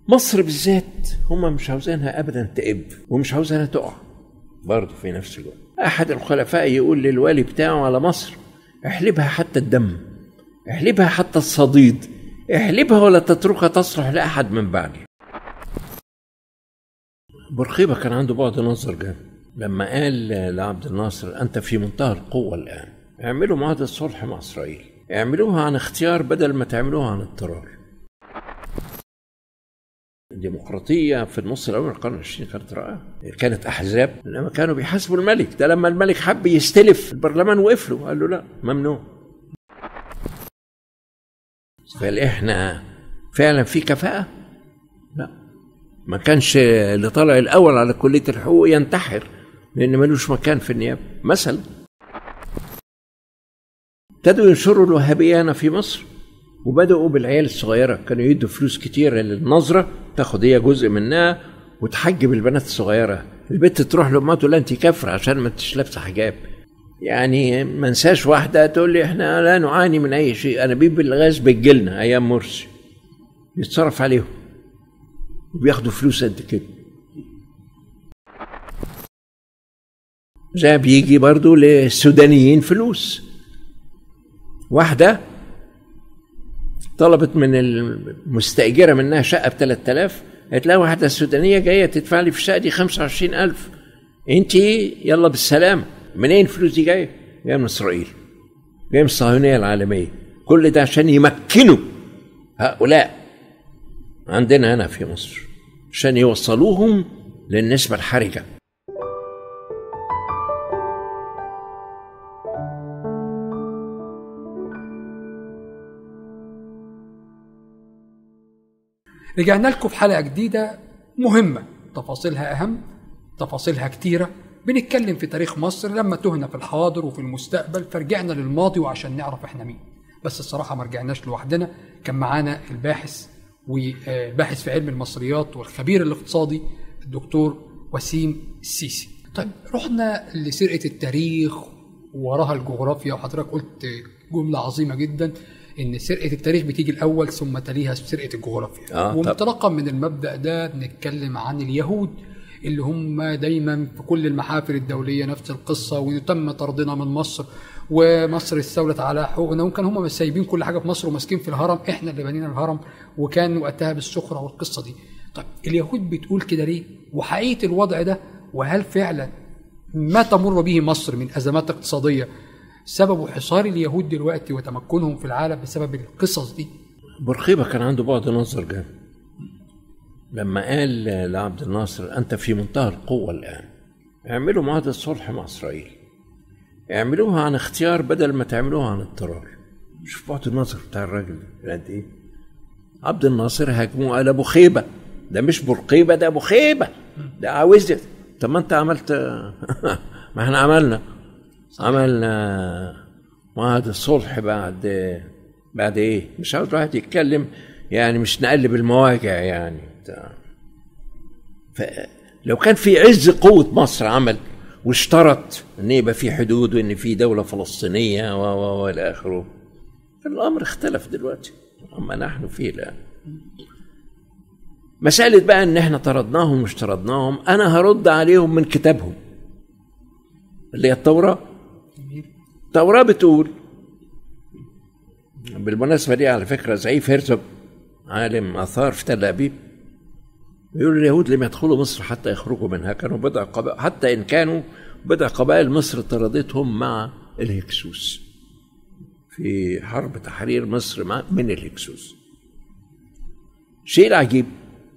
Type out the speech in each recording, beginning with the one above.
مصر بالذات هم مش عاوزينها ابدا تئب ومش عاوزينها تقع برضه في نفس الوقت احد الخلفاء يقول للوالي بتاعه على مصر احلبها حتى الدم احلبها حتى الصديد احلبها ولا تتركها تصلح لاحد من بعدي برخيبة كان عنده بعد نظر جامد لما قال لعبد الناصر أنت في منتهى القوة الآن اعملوا معاهدة صلح مع إسرائيل اعملوها عن اختيار بدل ما تعملوها عن اضطرار الديمقراطية في النص الأول من القرن العشرين كانت رائعة كانت أحزاب لما كانوا بيحاسبوا الملك ده لما الملك حب يستلف البرلمان وقف له قال له لا ممنوع قال احنا فعلا في كفاءة لا ما كانش اللي طالع الأول على كلية الحقوق ينتحر لأن ملوش مكان في النيابة مثلا ابتدوا ينشروا الوهابية هنا في مصر وبدأوا بالعيال الصغيرة كانوا يدوا فلوس كتير للنظرة تاخد هي جزء منها وتحجب البنات الصغيرة البنت تروح لأمها تقول لها أنت كافرة عشان ما انتش لابسة حجاب يعني ما انساش واحدة تقول لي احنا لا نعاني من أي شيء أنابيب الغاز بتجيلنا أيام مرسي يتصرف عليهم وبياخدوا فلوس قد كده زي بيجي برضو للسودانيين فلوس واحدة طلبت من المستأجرة منها شقة ب 3000 قالت لها واحدة سودانية جاية تدفع لي في الشقة دي 25000 أنت يلا بالسلامة منين الفلوس دي جاية؟ جاية من إسرائيل جاية من الصهيونية العالمية كل ده عشان يمكنوا هؤلاء عندنا هنا في مصر عشان يوصلوهم للنسبة الحرجة رجعنا لكم في حلقة جديدة مهمة تفاصيلها أهم تفاصيلها كتيرة بنتكلم في تاريخ مصر لما تهنا في الحاضر وفي المستقبل فرجعنا للماضي وعشان نعرف احنا مين بس الصراحة ما رجعناش لوحدنا كان معانا الباحث والباحث في علم المصريات والخبير الاقتصادي الدكتور وسيم السيسي طيب رحنا لسرقة التاريخ وراها الجغرافيا وحضرتك قلت جملة عظيمة جدا ان سرقه التاريخ بتيجي الاول ثم تليها سرقه الجغرافيا آه، وانطلاقا من المبدا ده بنتكلم عن اليهود اللي هم دايما في كل المحافل الدوليه نفس القصه وتم طردنا من مصر ومصر استولت على حقوقنا وكان هم سايبين كل حاجه في مصر وماسكين في الهرم احنا اللي بنينا الهرم وكان وقتها بالسخره والقصه دي طيب اليهود بتقول كده ليه وحقيقه الوضع ده وهل فعلا ما تمر به مصر من ازمات اقتصاديه سبب حصار اليهود دلوقتي وتمكنهم في العالم بسبب القصص دي برخيبة كان عنده بعد نظر جامد لما قال لعبد الناصر أنت في منتهى القوة الآن اعملوا معاهدة صلح مع إسرائيل اعملوها عن اختيار بدل ما تعملوها عن اضطرار شوف بعد النظر بتاع الراجل ده قد ايه عبد الناصر هاجموه قال ابو خيبه ده مش برقيبه ده ابو خيبه ده عاوز طب ما انت عملت ما احنا عملنا عملنا معاهدة الصلح بعد بعد ايه؟ مش عاوز الواحد يتكلم يعني مش نقلب المواجع يعني بتاع. فلو كان في عز قوة مصر عمل واشترط ان يبقى في حدود وان في دولة فلسطينية و و والى اخره كان الامر اختلف دلوقتي اما نحن فيه الان مسألة بقى ان احنا طردناهم مش طردناهم انا هرد عليهم من كتابهم اللي هي التوراة التوراة بتقول بالمناسبة دي على فكرة زعيف هرزوج عالم آثار في تل أبيب بيقول اليهود لم يدخلوا مصر حتى يخرجوا منها كانوا بضع قبائل حتى إن كانوا بضع قبائل مصر طردتهم مع الهكسوس في حرب تحرير مصر مع من الهكسوس الشيء العجيب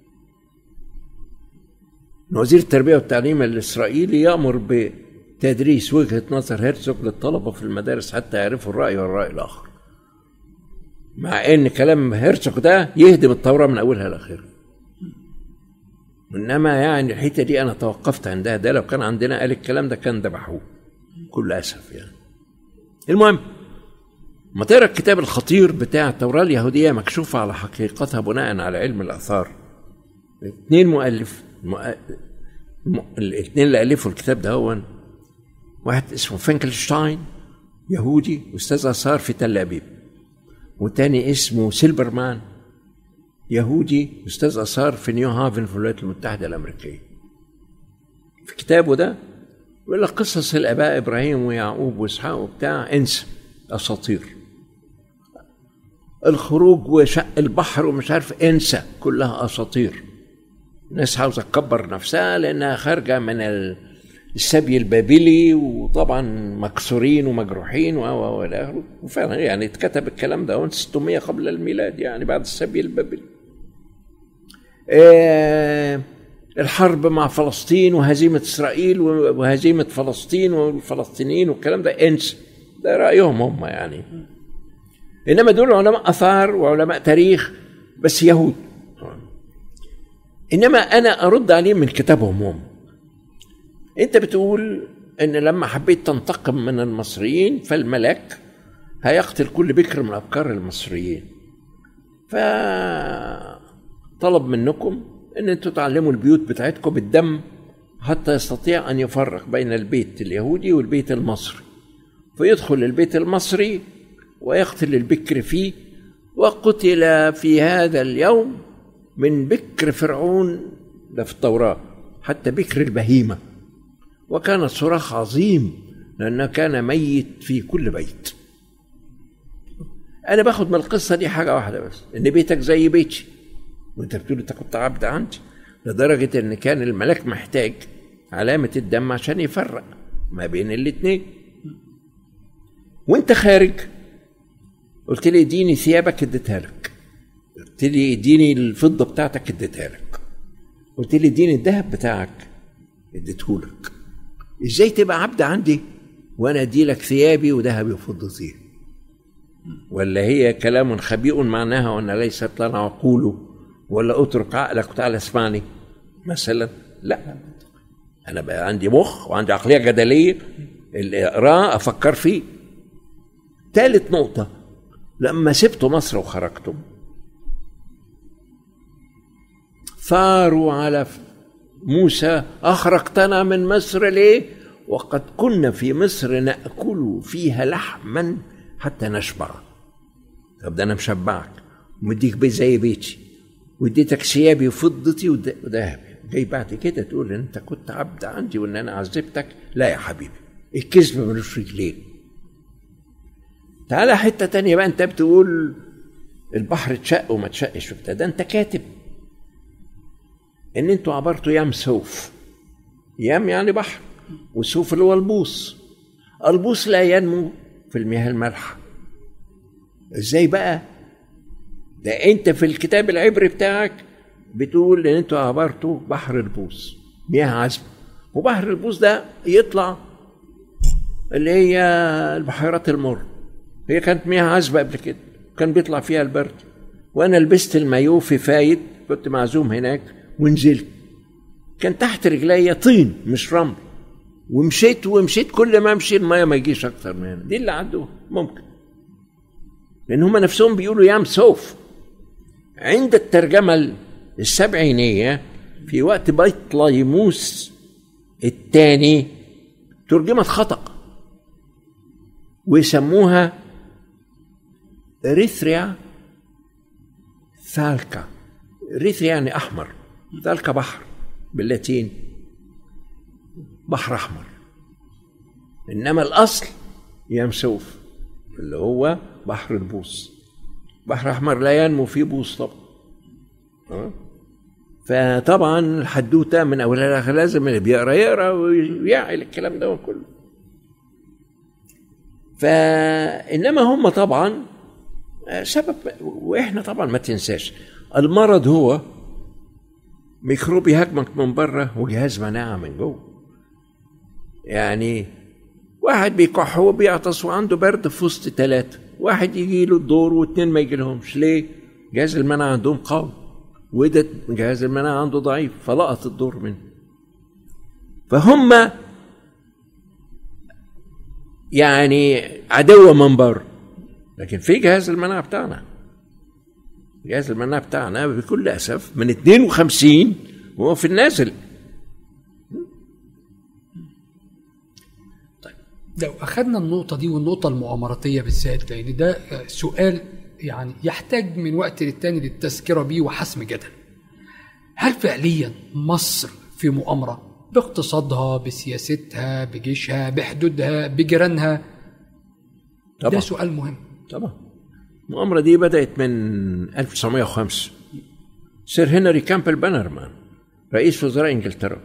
ان وزير التربية والتعليم الإسرائيلي يأمر بتدريس وجهة نظر هرزوج للطلبة في المدارس حتى يعرفوا الرأي والرأي الآخر مع ان كلام هرزوج ده يهدم التوراه من اولها لاخرها انما يعني الحته دي انا توقفت عندها ده لو كان عندنا قال الكلام ده كان ذبحوه بكل اسف يعني المهم ما تقرا الكتاب الخطير بتاع التوراه اليهوديه مكشوفه على حقيقتها بناء على علم الاثار اثنين مؤلف المؤ... الم... الاثنين اللي الفوا الكتاب ده هو واحد اسمه فينكلشتاين يهودي استاذ اثار في تل ابيب وتاني اسمه سيلبرمان يهودي استاذ اثار في نيو هافن في الولايات المتحده الامريكيه في كتابه ده يقول لك قصص الاباء ابراهيم ويعقوب واسحاق وبتاع انسى اساطير الخروج وشق البحر ومش عارف انسى كلها اساطير الناس عاوزه تكبر نفسها لانها خارجه من ال- السبي البابلي وطبعا مكسورين ومجروحين و و و الى اخره وفعلا يعني اتكتب الكلام ده 600 قبل الميلاد يعني بعد السبي البابلي آه، الحرب مع فلسطين وهزيمة إسرائيل وهزيمة فلسطين والفلسطينيين والكلام ده انسى ده رأيهم هم يعني إنما دول علماء آثار وعلماء تاريخ بس يهود إنما أنا أرد عليه من كتابهم هم أنت بتقول إن لما حبيت تنتقم من المصريين فالملاك هيقتل كل بكر من أبكار المصريين فطلب منكم ان انتوا تعلموا البيوت بتاعتكم بالدم حتى يستطيع ان يفرق بين البيت اليهودي والبيت المصري فيدخل البيت المصري ويقتل البكر فيه وقتل في هذا اليوم من بكر فرعون ده في التوراة حتى بكر البهيمة وكان صراخ عظيم لأنه كان ميت في كل بيت انا باخد من القصه دي حاجه واحده بس ان بيتك زي بيتي وانت بتقول انت كنت عبد عندي لدرجه ان كان الملاك محتاج علامه الدم عشان يفرق ما بين الاتنين وانت خارج قلت لي اديني ثيابك اديتها لك قلت لي اديني الفضه بتاعتك اديتها لك قلت لي اديني الذهب بتاعك اديته لك ازاي تبقى عبد عندي وانا ادي لك ثيابي وذهبي وفضتي ولا هي كلام خبيء معناها وان ليست لنا عقول ولا اترك عقلك وتعالى اسمعني مثلا لا انا بقى عندي مخ وعندي عقليه جدليه اللي اقراه افكر فيه ثالث نقطه لما سبتوا مصر وخرجتم ثاروا على موسى اخرجتنا من مصر ليه وقد كنا في مصر ناكل فيها لحما حتى نشبع طب ده انا مشبعك ومديك بيت زي بيتي واديتك ثيابي وفضتي ود- وذهبي جاي بعد كده تقول ان انت كنت عبد عندي وان انا عذبتك لا يا حبيبي الكذب ملوش رجلين تعالى حته تانية بقى انت بتقول البحر اتشق وما اتشقش وبتاع ده انت كاتب ان انتوا عبرتوا يام سوف يام يعني بحر وسوف اللي هو البوص البوص لا ينمو في المياه المالحه ازاي بقى ده انت في الكتاب العبري بتاعك بتقول ان انتوا عبرتوا بحر البوص مياه عذبه وبحر البوص ده يطلع اللي هي البحيرات المر هي كانت مياه عذبه قبل كده كان بيطلع فيها البرد وانا لبست المايو في فايد كنت معزوم هناك ونزلت كان تحت رجليا طين مش رمل ومشيت ومشيت كل ما امشي المايه ما يجيش اكتر من هنا دي اللي عنده ممكن لان هم نفسهم بيقولوا يام سوف عند الترجمه السبعينيه في وقت بيت طليموس الثاني ترجمت خطأ ويسموها ريثريا ثالكا ريثريا يعني احمر ثالكا بحر باللاتين بحر احمر انما الاصل يمسوف اللي هو بحر البوص بحر احمر لا ينمو فيه بوص طبعا أه؟ فطبعا الحدوته من اولها لاخرها لازم اللي بيقرا يقرا ويعقل الكلام ده كله فانما هم طبعا سبب واحنا طبعا ما تنساش المرض هو ميكروب يهاجمك من بره وجهاز مناعه من جوه يعني واحد بيكح وبيعطس وعنده برد في وسط ثلاثة واحد يجي له الدور واثنين ما يجي لهمش ليه؟ جهاز المناعة عندهم قوي وده جهاز المناعة عنده ضعيف فلقط الدور منه فهم يعني عدو من بره لكن في جهاز المناعة بتاعنا جهاز المناعة بتاعنا بكل أسف من 52 وهو في النازل لو أخذنا النقطة دي والنقطة المؤامراتية بالذات لأن ده سؤال يعني يحتاج من وقت للتاني للتذكرة بيه وحسم جدل هل فعليا مصر في مؤامرة باقتصادها بسياستها بجيشها بحدودها بجيرانها ده طبعا سؤال مهم طبعا المؤامرة دي بدأت من 1905 سير هنري كامبل بانرمان رئيس وزراء انجلترا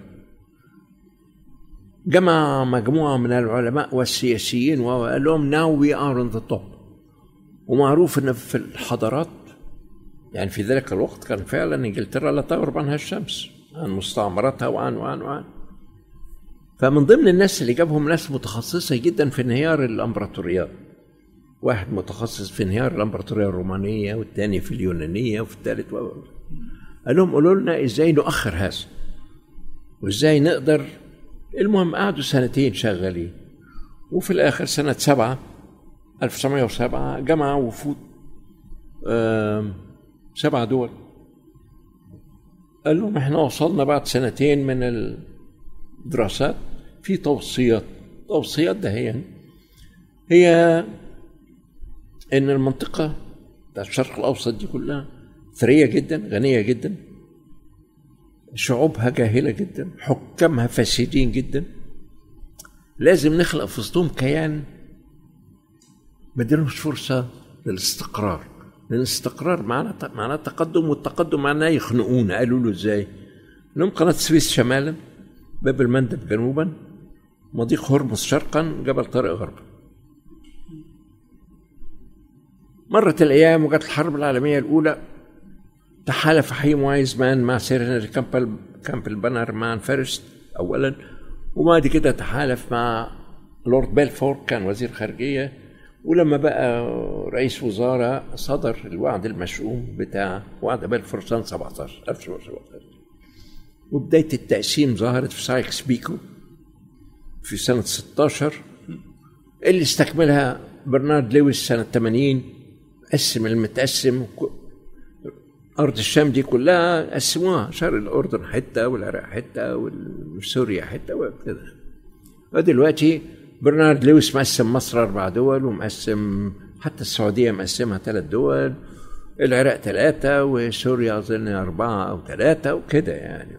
جمع مجموعة من العلماء والسياسيين وقال لهم now we are on the top ومعروف ان في الحضارات يعني في ذلك الوقت كان فعلا انجلترا لا تغرب عنها الشمس عن مستعمراتها وعن وعن وعن فمن ضمن الناس اللي جابهم ناس متخصصة جدا في انهيار الامبراطوريات واحد متخصص في انهيار الامبراطوريه الرومانيه والثاني في اليونانيه وفي الثالث و... قال لهم قولوا لنا ازاي نؤخر هذا وازاي نقدر المهم قعدوا سنتين شغالين وفي الاخر سنه سبعة 1907 جمع وفود آم، سبع دول قال لهم احنا وصلنا بعد سنتين من الدراسات في توصيات توصيات ده هي هي ان المنطقه بتاع الشرق الاوسط دي كلها ثريه جدا غنيه جدا شعوبها جاهله جدا حكامها فاسدين جدا لازم نخلق في وسطهم كيان ما اديلهمش فرصه للاستقرار لان الاستقرار معناه معناه تقدم والتقدم معناه يخنقونا قالوا له ازاي؟ انهم قناه السويس شمالا باب المندب جنوبا مضيق هرمز شرقا جبل طارق غربا مرت الايام وجت الحرب العالميه الاولى تحالف حيم وايزمان مع سير هنري كامبل كامبل بانر مان فيرست اولا وبعد كده تحالف مع لورد بيلفور كان وزير خارجيه ولما بقى رئيس وزاره صدر الوعد المشؤوم بتاع وعد بيلفور سنه 17 1917 وبدايه التقسيم ظهرت في سايكس بيكو في سنه 16 اللي استكملها برنارد لويس سنه 80 قسم المتقسم أرض الشام دي كلها قسموها شرق الأردن حتة والعراق حتة وسوريا حتة وكده ودلوقتي برنارد لويس مقسم مصر أربع دول ومقسم حتى السعودية مقسمها ثلاث دول العراق ثلاثة وسوريا أظن أربعة أو ثلاثة وكده يعني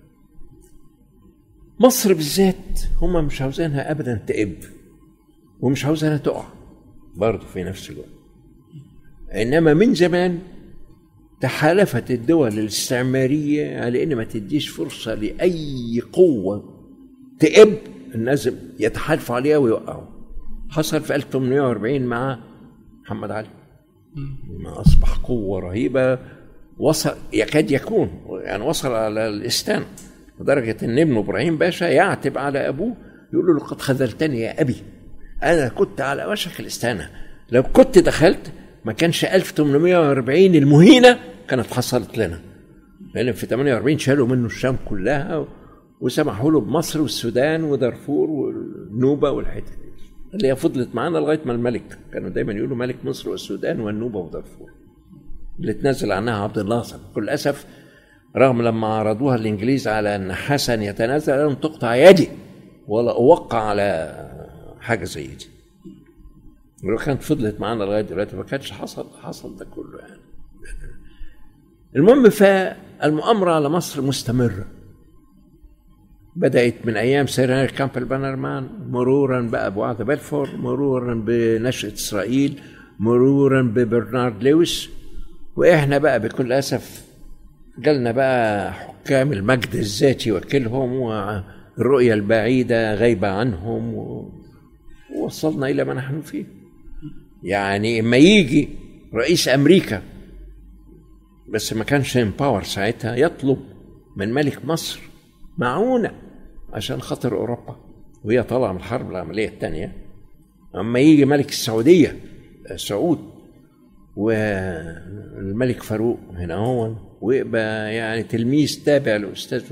مصر بالذات هم مش عاوزينها أبدا تقب ومش عاوزينها تقع برضه في نفس الوقت إنما من زمان تحالفت الدول الاستعمارية على إن ما تديش فرصة لأي قوة تقب الناس يتحالفوا عليها ويوقعوا حصل في 1840 مع محمد علي ما أصبح قوة رهيبة وصل يكاد يكون يعني وصل على الإستان لدرجة إن ابنه إبراهيم باشا يعتب على أبوه يقول له لقد خذلتني يا أبي أنا كنت على وشك الاستانة لو كنت دخلت ما كانش 1840 المهينة كانت حصلت لنا لأن في 48 شالوا منه الشام كلها وسمحوا له بمصر والسودان ودارفور والنوبة والحتت اللي هي فضلت معانا لغاية ما الملك كانوا دايما يقولوا ملك مصر والسودان والنوبة ودارفور اللي تنزل عنها عبد الناصر بكل أسف رغم لما عرضوها الإنجليز على أن حسن يتنازل لم تقطع يدي ولا أوقع على حاجة زي دي ولو كانت فضلت معانا لغايه دلوقتي ما كانش حصل حصل ده كله يعني المهم فالمؤامره على مصر مستمره بدات من ايام سير هنري كامبل بانرمان مرورا بقى بوعد بلفور مرورا بنشاه اسرائيل مرورا ببرنارد لويس واحنا بقى بكل اسف جالنا بقى حكام المجد الذاتي وكلهم والرؤيه البعيده غايبه عنهم و... ووصلنا الى ما نحن فيه يعني اما يجي رئيس امريكا بس ما كانش باور ساعتها يطلب من ملك مصر معونه عشان خاطر اوروبا وهي طالعه من الحرب العالميه الثانيه اما يجي ملك السعوديه سعود والملك فاروق هنا هو ويبقى يعني تلميذ تابع لاستاذه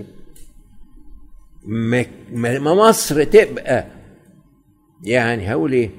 ما ما مصر تبقى يعني هقول ايه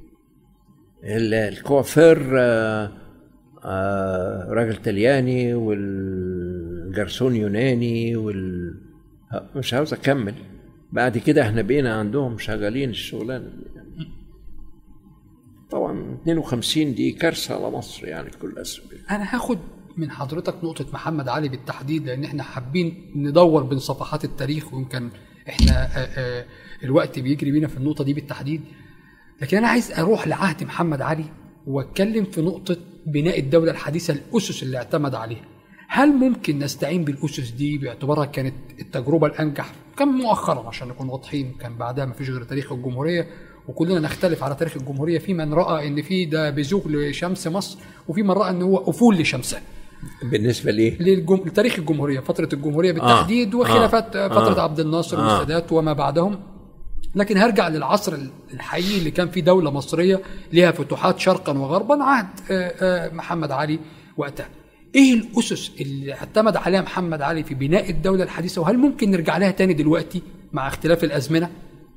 الكوافير آه آه راجل طلياني والجرسون يوناني وال مش عاوز اكمل بعد كده احنا بقينا عندهم شغالين الشغلانه دي طبعا 52 دي كارثه على مصر يعني بكل اسف انا هاخد من حضرتك نقطة محمد علي بالتحديد لأن احنا حابين ندور بين صفحات التاريخ ويمكن احنا آه، آه، الوقت بيجري بينا في النقطة دي بالتحديد لكن أنا عايز أروح لعهد محمد علي وأتكلم في نقطة بناء الدولة الحديثة الأسس اللي اعتمد عليها هل ممكن نستعين بالأسس دي باعتبارها كانت التجربة الأنجح كان مؤخرا عشان نكون واضحين كان بعدها ما فيش غير تاريخ الجمهورية وكلنا نختلف على تاريخ الجمهورية في من رأى إن في ده بزوغ لشمس مصر وفي من رأى إن هو أفول لشمسها بالنسبه ليه؟ للجم... لتاريخ الجمهوريه فتره الجمهوريه بالتحديد آه. وخلافات آه. فتره آه. عبد الناصر آه. والسادات وما بعدهم لكن هرجع للعصر الحقيقي اللي كان فيه دوله مصريه ليها فتوحات شرقا وغربا عهد آه، آه، محمد علي وقتها ايه الاسس اللي اعتمد عليها محمد علي في بناء الدوله الحديثه وهل ممكن نرجع لها تاني دلوقتي مع اختلاف الازمنه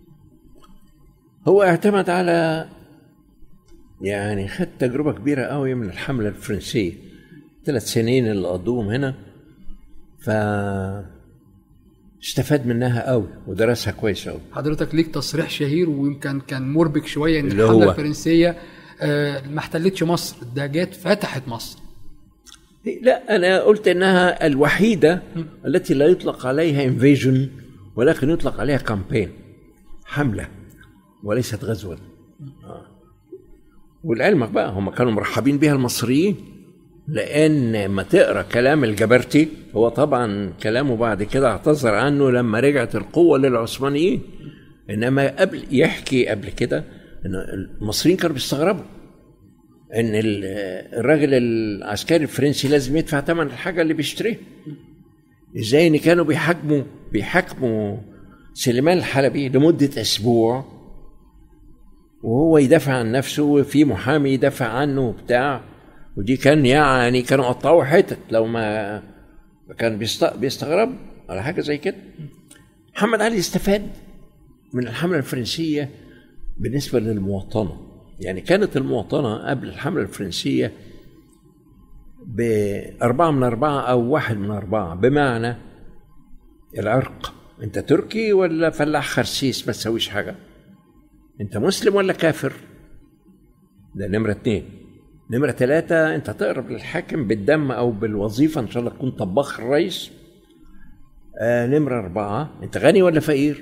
هو اعتمد على يعني خد تجربة كبيرة قوي من الحملة الفرنسية ثلاث سنين اللي قضوهم هنا ف استفاد منها قوي ودرسها كويس قوي حضرتك ليك تصريح شهير ويمكن كان مربك شويه ان اللي الحمله هو؟ الفرنسيه آه، ما احتلتش مصر ده جت فتحت مصر لا انا قلت انها الوحيدة التي لا يطلق عليها انفيجن ولكن يطلق عليها كامبين حملة وليست غزوا آه. ولعلمك بقى هم كانوا مرحبين بها المصريين لان ما تقرا كلام الجبرتي هو طبعا كلامه بعد كده اعتذر عنه لما رجعت القوه للعثمانيين انما قبل يحكي قبل كده ان المصريين كانوا بيستغربوا ان ال- الراجل العسكري الفرنسي لازم يدفع ثمن الحاجه اللي بيشتريها ازاي ان كانوا بيحاكموا بيحاكموا سليمان الحلبي لمده اسبوع وهو يدافع عن نفسه وفي محامي يدافع عنه وبتاع ودي كان يعني كانوا قطعوا حتت لو ما كان بيست- بيستغرب على حاجه زي كده محمد علي استفاد من الحمله الفرنسيه بالنسبه للمواطنه يعني كانت المواطنه قبل الحمله الفرنسيه بأربعة من أربعة أو واحد من أربعة بمعنى العرق أنت تركي ولا فلاح خرسيس ما تسويش حاجة أنت مسلم ولا كافر ده نمرة اتنين نمرة ثلاثة أنت تقرب للحاكم بالدم أو بالوظيفة إن شاء الله تكون طباخ الرئيس آه نمرة أربعة أنت غني ولا فقير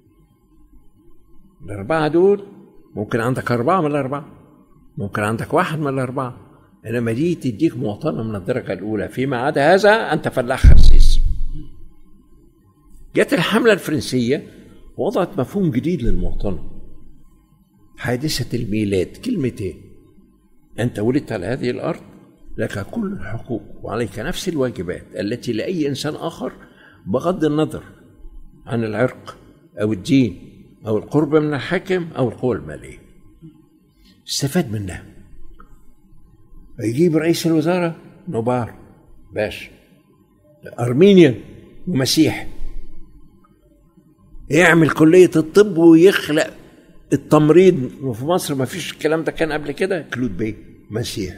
الأربعة دول ممكن عندك أربعة من الأربعة ممكن عندك واحد من الأربعة إنما دي تديك مواطنة من الدرجة الأولى فيما عدا هذا أنت فلاح خرسيس جت الحملة الفرنسية وضعت مفهوم جديد للمواطنة حادثة الميلاد كلمتين أنت ولدت على هذه الأرض لك كل الحقوق وعليك نفس الواجبات التي لأي إنسان آخر بغض النظر عن العرق أو الدين أو القرب من الحاكم أو القوة المالية استفاد منها يجيب رئيس الوزراء نوبار باشا أرمينيا ومسيح يعمل كلية الطب ويخلق التمريض وفي مصر ما فيش الكلام ده كان قبل كده كلود بيه مسيح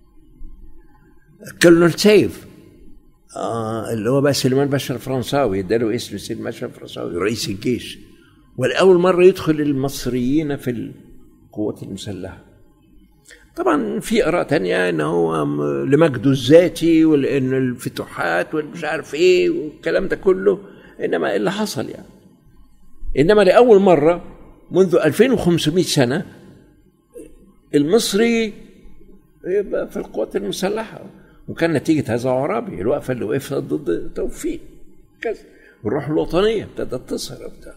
كولونيل سيف آه اللي هو بقى سليمان باشا الفرنساوي اداله اسم سليمان باشا الفرنساوي رئيس الجيش ولأول مرة يدخل المصريين في القوات المسلحة طبعا في آراء تانية إن هو م- لمجده الذاتي ولأن الفتوحات والمش عارف إيه والكلام ده كله إنما اللي حصل يعني إنما لأول مرة منذ 2500 سنة المصري يبقى في القوات المسلحة وكان نتيجة هذا عرابي الوقفة اللي وقفها ضد توفيق كذا والروح الوطنية ابتدت تظهر وبتاع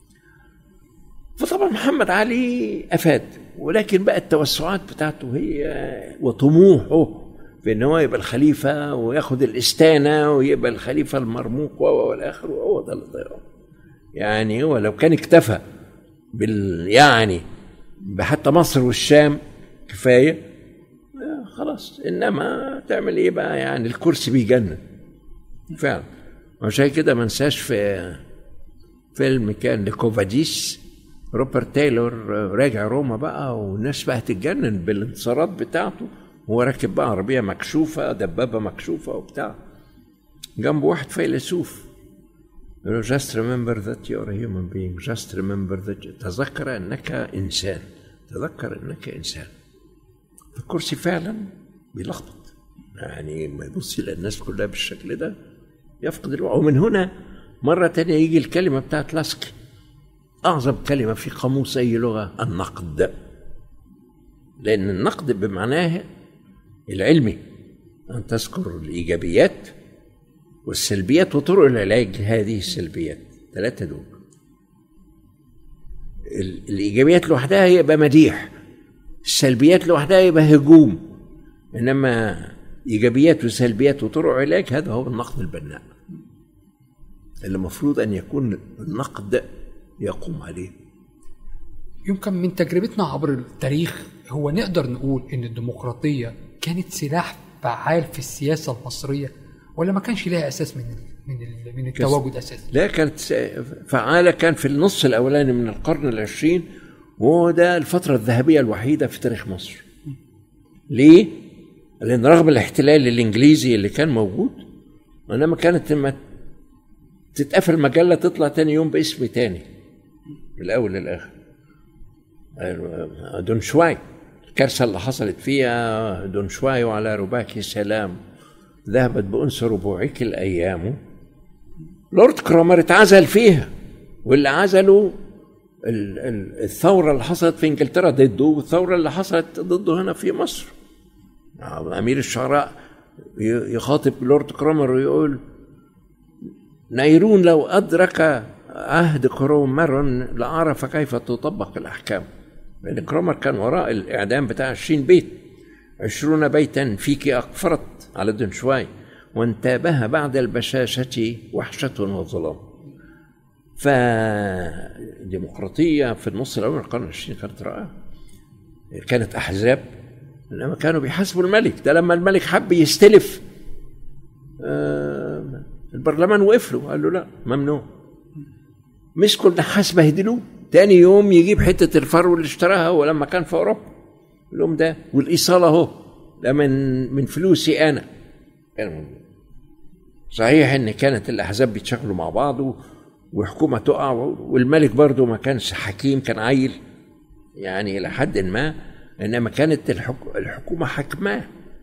فطبعا محمد علي افاد ولكن بقى التوسعات بتاعته هي وطموحه في ان هو يبقى الخليفه وياخد الاستانه ويبقى الخليفه المرموق و والاخر هو ده اللي ضيعه يعني هو لو كان اكتفى بال يعني بحتى مصر والشام كفايه آه، خلاص انما تعمل ايه بقى يعني الكرسي بيجنن فعلا عشان كده ما انساش في فيلم كان لكوفاديس روبرت تايلور راجع روما بقى والناس بقى تتجنن بالانتصارات بتاعته وهو راكب بقى عربيه مكشوفه دبابه مكشوفه وبتاع جنبه واحد فيلسوف يقول له just remember that you are a human being just remember that you- تذكر انك انسان تذكر انك انسان الكرسي فعلا بيلخبط يعني ما يبص الى الناس كلها بالشكل ده يفقد الوعي ومن هنا مرة تانية يجي الكلمة بتاعت لاسكي أعظم كلمة في قاموس أي لغة النقد لأن النقد بمعناه العلمي أن تذكر الإيجابيات والسلبيات وطرق العلاج لهذه السلبيات ثلاثة دول ال- الإيجابيات لوحدها يبقى مديح السلبيات لوحدها يبقى هجوم إنما إيجابيات وسلبيات وطرق علاج هذا هو النقد البناء اللي المفروض أن يكون النقد يقوم عليه يمكن من تجربتنا عبر التاريخ هو نقدر نقول ان الديمقراطيه كانت سلاح فعال في السياسه المصريه ولا ما كانش لها اساس من ال من ال من التواجد اساسا لا كانت فعالة كان في النص الأولاني من القرن العشرين وهو ده الفترة الذهبية الوحيدة في تاريخ مصر ليه؟ لأن رغم الاحتلال الإنجليزي اللي كان موجود إنما كانت لما تتقفل مجلة تطلع تاني يوم باسم تاني من الأول للآخر دون شواي الكارثة اللي حصلت فيها دون شواي وعلى رباك سلام ذهبت بأنس ربوعك الأيام لورد كرامر اتعزل فيها واللي عزلوا ال- ال- الثورة اللي حصلت في انجلترا ضده والثورة اللي حصلت ضده هنا في مصر أمير الشعراء ي- يخاطب لورد كرامر ويقول نيرون لو أدرك عهد كرومر لعرف كيف تطبق الأحكام لأن كرومر كان وراء الإعدام بتاع 20 بيت عشرون بيتا فيك أقفرت على دنشواي وانتابها بعد البشاشة وحشة وظلام فالديمقراطية في النص الأول من القرن العشرين كانت رائعة كانت أحزاب إنما كانوا بيحاسبوا الملك ده لما الملك حب يستلف آه، البرلمان وقف له قال له لا ممنوع مسكوا النحاس بهدلوه تاني يوم يجيب حتة الفرو اللي اشتراها هو لما كان في أوروبا يقول لهم ده والإيصال أهو ده من من فلوسي أنا كان صحيح إن كانت الأحزاب بيتشكلوا مع بعض و- وحكومة تقع والملك برضه ما كانش حكيم كان عيل يعني إلى حد ما إنما كانت الحك- الحكومة حكماه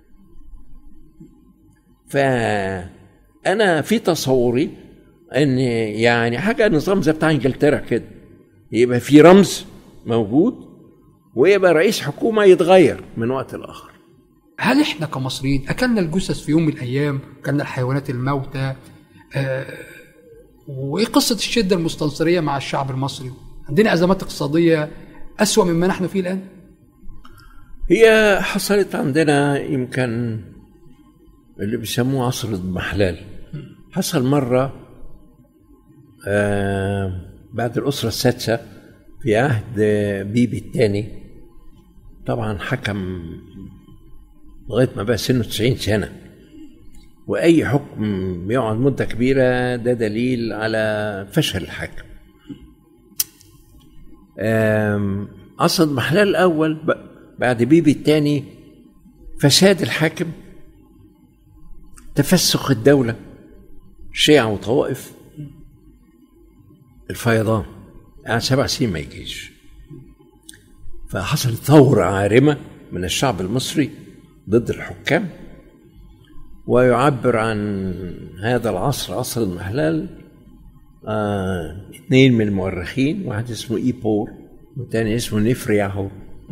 فأنا في تصوري إن يعني حاجة نظام زي بتاع إنجلترا كده يبقى في رمز موجود ويبقى رئيس حكومة يتغير من وقت لآخر هل احنا كمصريين اكلنا الجثث في يوم من الايام اكلنا الحيوانات الموتى آه وايه قصه الشده المستنصريه مع الشعب المصري عندنا ازمات اقتصاديه اسوا مما نحن فيه الان هي حصلت عندنا يمكن اللي بيسموه عصر الاضمحلال حصل مرة آه بعد الأسرة السادسة في عهد بيبي الثاني طبعا حكم لغاية ما بقى سنه 90 سنة وأي حكم بيقعد مدة كبيرة ده دليل على فشل الحاكم آم، عصر المحلال الأول ب- بعد بيبي الثاني فساد الحاكم تفسخ الدولة شيعة وطوائف الفيضان يعني سبع سنين ما يجيش فحصلت ثورة عارمة من الشعب المصري ضد الحكام ويعبر عن هذا العصر عصر المحلال آه اثنين من المؤرخين واحد اسمه ايبور والثاني اسمه نفرياهو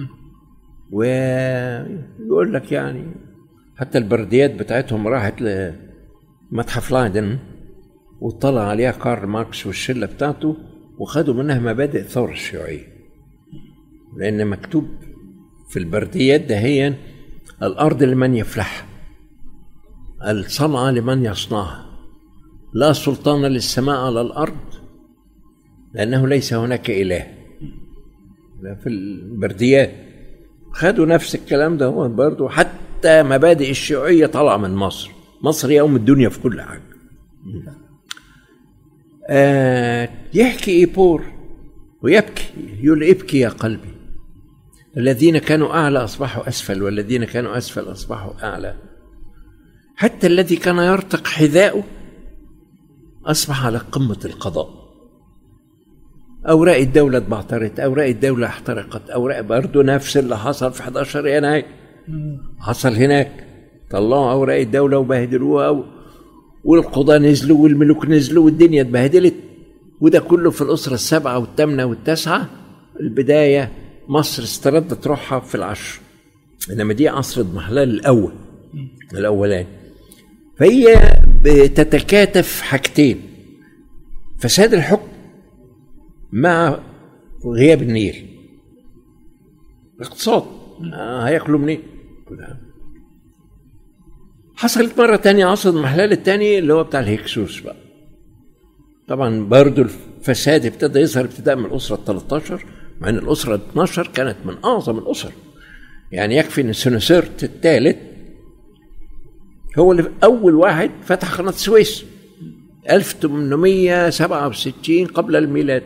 ويقول لك يعني حتى البرديات بتاعتهم راحت لمتحف لايدن واطلع عليها كارل ماركس والشله بتاعته وخدوا منها مبادئ الثوره الشيوعيه لان مكتوب في البرديات ده هي الارض لمن يفلحها الصنعه لمن يصنعها لا سلطان للسماء على الارض لانه ليس هناك اله ده في البرديات خدوا نفس الكلام ده هو برضه حتى مبادئ الشيوعيه طالعه من مصر مصر يوم الدنيا في كل حاجه آه يحكي ايبور ويبكي يقول ابكي يا قلبي الذين كانوا اعلى اصبحوا اسفل والذين كانوا اسفل اصبحوا اعلى حتى الذي كان يرتق حذاؤه اصبح على قمه القضاء اوراق الدوله اتبعترت اوراق الدوله احترقت اوراق برضه نفس اللي حصل في 11 يناير حصل هناك طلعوا اوراق الدوله وبهدلوها و... والقضاه نزلوا والملوك نزلوا والدنيا اتبهدلت وده كله في الاسره السبعه والثامنه والتاسعه البدايه مصر استردت روحها في العشر انما دي عصر اضمحلال الاول الاولاني فهي بتتكاتف حاجتين فساد الحكم مع غياب النيل الاقتصاد آه هياكلوا منين؟ حصلت مرة تانية عصر المحلال التاني اللي هو بتاع الهكسوس بقى طبعا برضو الفساد ابتدى يظهر ابتداء من الأسرة ال 13 مع أن الأسرة ال 12 كانت من أعظم الأسر يعني يكفي أن سنسرت الثالث هو اللي أول واحد فتح قناة السويس 1867 قبل الميلاد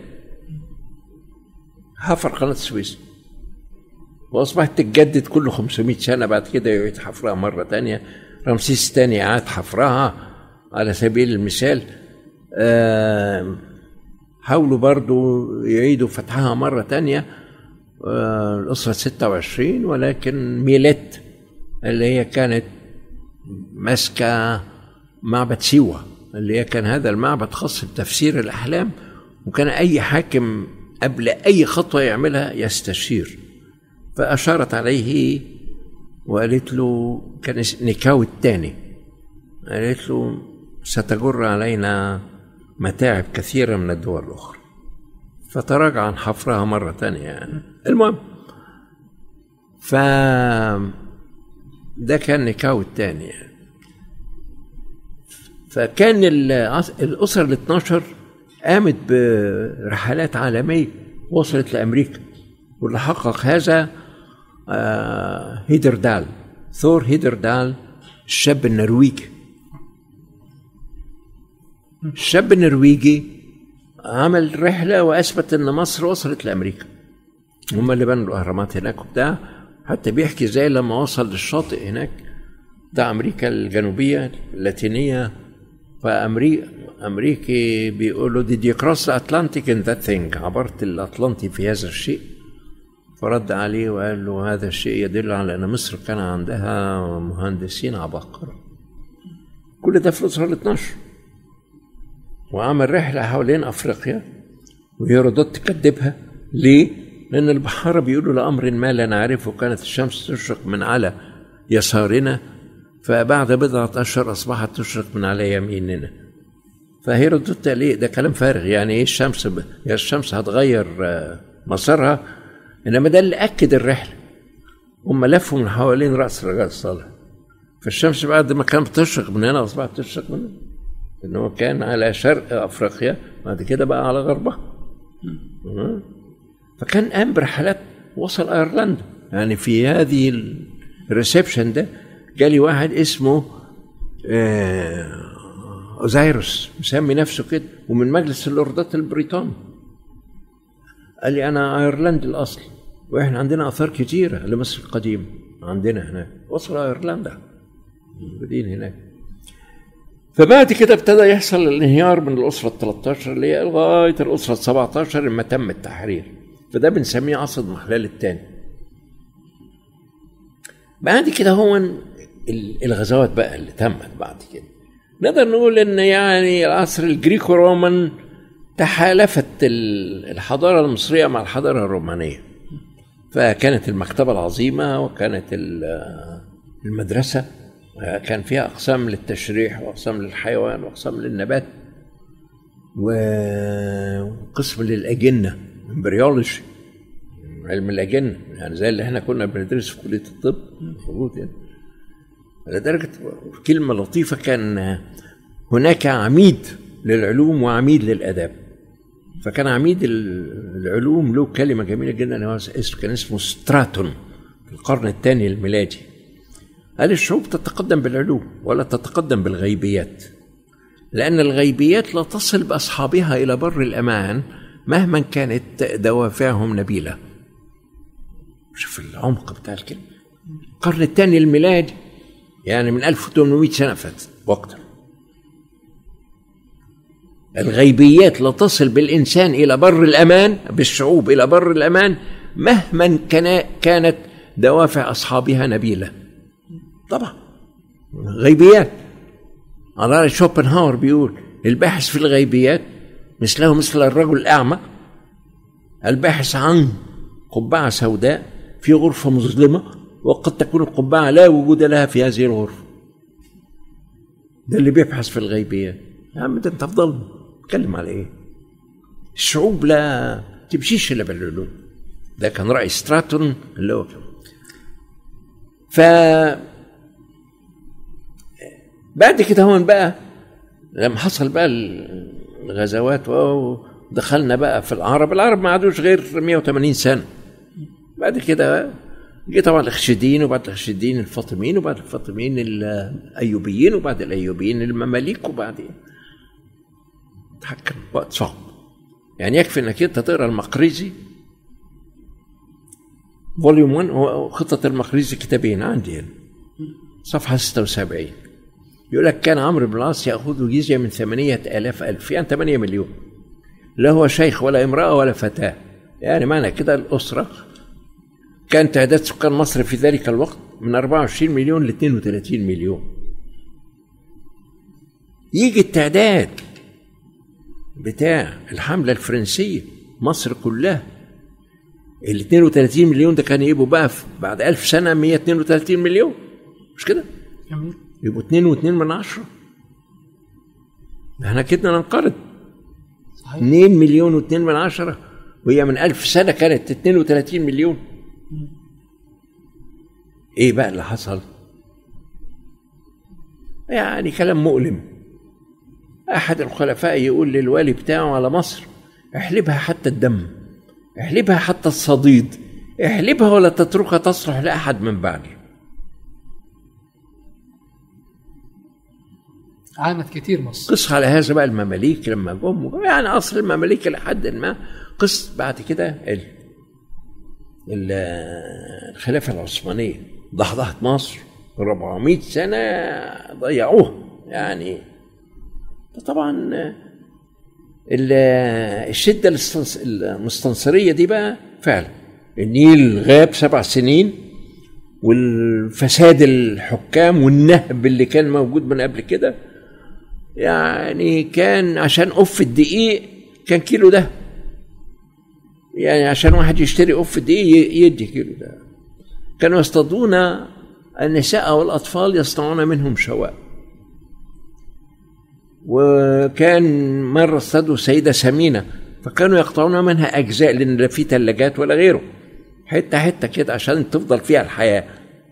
حفر قناة السويس وأصبحت تتجدد كل 500 سنة بعد كده يعيد حفرها مرة تانية رمسيس الثاني عاد حفرها على سبيل المثال آه، حاولوا برضو يعيدوا فتحها مرة تانية آه، الأسرة 26 ولكن ميلت اللي هي كانت ماسكة معبد سيوة اللي هي كان هذا المعبد خاص بتفسير الأحلام وكان أي حاكم قبل أي خطوة يعملها يستشير فأشارت عليه وقالت له كان نيكاو الثاني قالت له ستجر علينا متاعب كثيرة من الدول الأخرى فتراجع عن حفرها مرة تانية يعني المهم ف ده كان نيكاو الثاني يعني فكان الأسر ال 12 قامت برحلات عالمية وصلت لأمريكا واللي حقق هذا آه هيدردال ثور هيدردال الشاب النرويجي الشاب النرويجي عمل رحلة وأثبت إن مصر وصلت لأمريكا هم اللي بنوا الأهرامات هناك وبتاع حتى بيحكي زي لما وصل للشاطئ هناك بتاع أمريكا الجنوبية اللاتينية فأمريكا أمريكي بيقول له did you cross the Atlantic in that thing عبرت الأطلنطي في هذا الشيء فرد عليه وقال له هذا الشيء يدل على أن مصر كان عندها مهندسين عباقرة كل ده في الأسرة ال 12 وعمل رحلة حوالين أفريقيا وهيرودوت تكذبها ليه؟ لأن البحارة بيقولوا لأمر ما لا نعرفه كانت الشمس تشرق من على يسارنا فبعد بضعة أشهر أصبحت تشرق من على يميننا فهيرودوت قال إيه ده كلام فارغ يعني إيه الشمس ب... يا الشمس هتغير مسارها إنما ده اللي أكد الرحلة هم لفوا من حوالين رأس الرجال الصالح فالشمس بعد ما كانت بتشرق من هنا أصبحت تشرق من هنا إن هو كان على شرق أفريقيا بعد كده بقى على غربها فكان قام برحلات وصل ايرلندا يعني في هذه الريسبشن ده جالي واحد اسمه اوزايروس مسمي نفسه كده ومن مجلس اللوردات البريطاني قال لي انا ايرلندي الاصل واحنا عندنا اثار كتيره لمصر القديمه عندنا هناك وصل ايرلندا موجودين هناك فبعد كده ابتدى يحصل الانهيار من الاسره ال 13 اللي هي لغايه الاسره ال 17 لما تم التحرير فده بنسميه عصر المحلال الثاني بعد كده هو الغزوات بقى اللي تمت بعد كده نقدر نقول ان يعني العصر الجريكو رومان تحالفت الحضاره المصريه مع الحضاره الرومانيه فكانت المكتبه العظيمه وكانت المدرسه كان فيها اقسام للتشريح واقسام للحيوان واقسام للنبات وقسم للاجنه امبريولوجي علم الاجنه يعني زي اللي احنا كنا بندرسه في كليه الطب المفروض يعني لدرجه كلمه لطيفه كان هناك عميد للعلوم وعميد للاداب فكان عميد العلوم له كلمه جميله جدا هو كان اسمه ستراتون في القرن الثاني الميلادي قال الشعوب تتقدم بالعلوم ولا تتقدم بالغيبيات لأن الغيبيات لا تصل بأصحابها إلى بر الأمان مهما كانت دوافعهم نبيلة شوف العمق بتاع الكلمة القرن الثاني الميلادي يعني من 1800 سنة فاتت وقتا الغيبيات لا تصل بالإنسان إلى بر الأمان بالشعوب إلى بر الأمان مهما كان كانت دوافع أصحابها نبيلة طبعا غيبيات على رأي شوبنهاور بيقول الباحث في الغيبيات مثله مثل الرجل الأعمى الباحث عن قبعة سوداء في غرفة مظلمة وقد تكون القبعة لا وجود لها في هذه الغرفة ده اللي بيبحث في الغيبيات يا عم ده انت افضل تتكلم على ايه الشعوب لا تمشيش الا بالعلوم ده كان راي ستراتون اللي هو ف بعد كده هون بقى لما حصل بقى الغزوات ودخلنا بقى في العرب العرب ما عادوش غير 180 سنه بعد كده جه طبعا الخشدين وبعد الخشدين الفاطميين وبعد الفاطميين الايوبيين وبعد الايوبيين المماليك وبعدين تحكم وقت صعب يعني يكفي انك انت تقرا المقريزي فوليوم 1 خطة المقريزي كتابين عندي هنا صفحة 76 يقول لك كان عمرو بن العاص يأخذ جزية من ثمانية آلاف ألف يعني 8 مليون لا هو شيخ ولا امرأة ولا فتاة يعني معنى كده الأسرة كان تعداد سكان مصر في ذلك الوقت من 24 مليون ل 32 مليون يجي التعداد بتاع الحملة الفرنسية مصر كلها ال 32 مليون ده كان يبقوا بقى بعد 1000 سنة 132 مليون مش كده؟ جميل يبقوا 2 و2 من عشرة احنا كده ننقرض صحيح 2 مليون و2 من عشرة وهي من 1000 سنة كانت 32 مليون ايه بقى اللي حصل؟ يعني كلام مؤلم احد الخلفاء يقول للوالي بتاعه على مصر احلبها حتى الدم احلبها حتى الصديد احلبها ولا تتركها تصلح لاحد من بعدي عانت كتير مصر قص على هذا بقى المماليك لما جم يعني اصل المماليك لحد ما قص بعد كده ال... ال... الخلافه العثمانيه ضحضحت مصر 400 سنه ضيعوها يعني طبعا ال- الشده الاستنص- المستنصريه دي بقى فعلا النيل غاب سبع سنين والفساد الحكام والنهب اللي كان موجود من قبل كده يعني كان عشان قف الدقيق كان كيلو ده يعني عشان واحد يشتري قف الدقيق ي- يدي كيلو ده كانوا يصطادون النساء والأطفال يصنعون منهم شواء وكان مرة اصطادوا سيدة سمينة فكانوا يقطعون منها أجزاء لأن لا في ثلاجات ولا غيره حتة حتة كده عشان تفضل فيها الحياة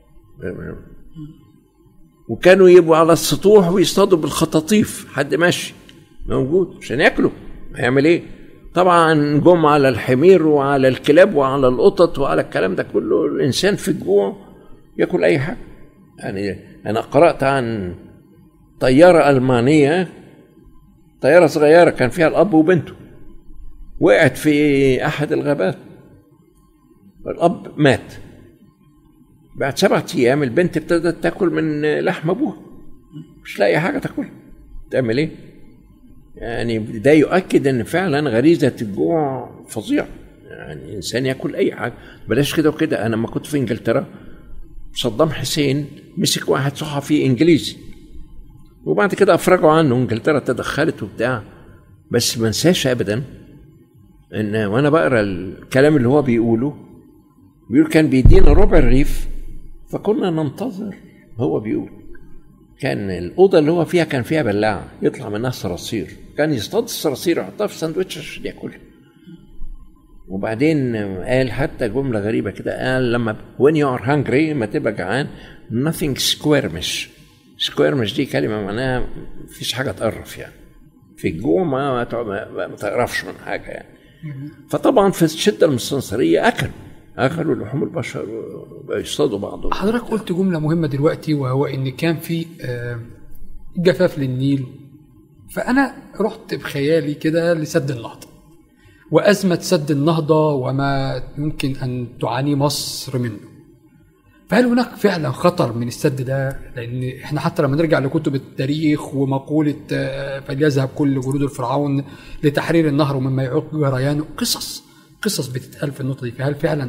وكانوا يبقوا على السطوح ويصطادوا بالخطاطيف حد ماشي موجود عشان ياكلوا هيعمل ايه طبعا جم على الحمير وعلى الكلاب وعلى القطط وعلى الكلام ده كله الانسان في الجوع ياكل اي حاجه يعني انا قرات عن طياره المانيه طياره صغيره كان فيها الاب وبنته وقعت في احد الغابات الاب مات بعد سبعة ايام البنت ابتدت تاكل من لحم ابوها مش لاقي حاجه تاكلها تعمل ايه يعني ده يؤكد ان فعلا غريزه الجوع فظيعه يعني الانسان ياكل اي حاجه بلاش كده وكده انا لما كنت في انجلترا صدام حسين مسك واحد صحفي انجليزي وبعد كده افرجوا عنه انجلترا تدخلت وبتاع بس ما انساش ابدا ان وانا بقرا الكلام اللي هو بيقوله بيقول كان بيدينا ربع الرغيف فكنا ننتظر هو بيقول كان الأوضة اللي هو فيها كان فيها بلاعة يطلع منها صراصير كان يصطاد الصراصير يحطها في ساندوتش عشان ياكلها وبعدين قال حتى جملة غريبة كده قال لما when you are hungry ما تبقى جعان nothing squirmish squirmish دي كلمة معناها مفيش حاجة تقرف يعني في الجوع ما ما تع- ما- ما تقرفش من حاجة يعني فطبعا في الشدة المستنصرية أكلوا أكلوا لحوم البشر ويصطادوا بعضهم حضرتك قلت جملة مهمة دلوقتي وهو إن كان في آه، جفاف للنيل فأنا رحت بخيالي كده لسد النهضة وأزمة سد النهضة وما يمكن أن تعاني مصر منه فهل هناك فعلا خطر من السد ده لأن احنا حتى لما نرجع لكتب التاريخ ومقولة آه، فليذهب كل جنود الفرعون لتحرير النهر ومما يعوق جريانه قصص قصص بتتقال في النقطة دي فهل فعلا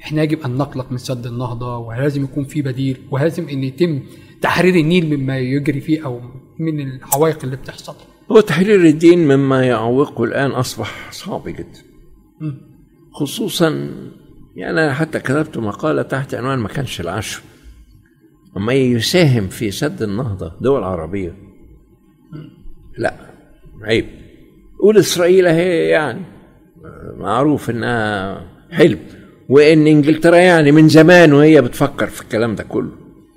احنا يجب ان نقلق من سد النهضه ولازم يكون في بديل ولازم ان يتم تحرير النيل مما يجري فيه او من العوائق اللي بتحصل هو تحرير الدين مما يعوقه الآن أصبح صعب جدا خصوصا يعني أنا حتى كتبت مقالة تحت عنوان ما كانش العشر أما يساهم في سد النهضة دول عربية لا عيب قول إسرائيل هي يعني معروف إنها حلم وإن إنجلترا يعني من زمان وهي بتفكر في الكلام ده كله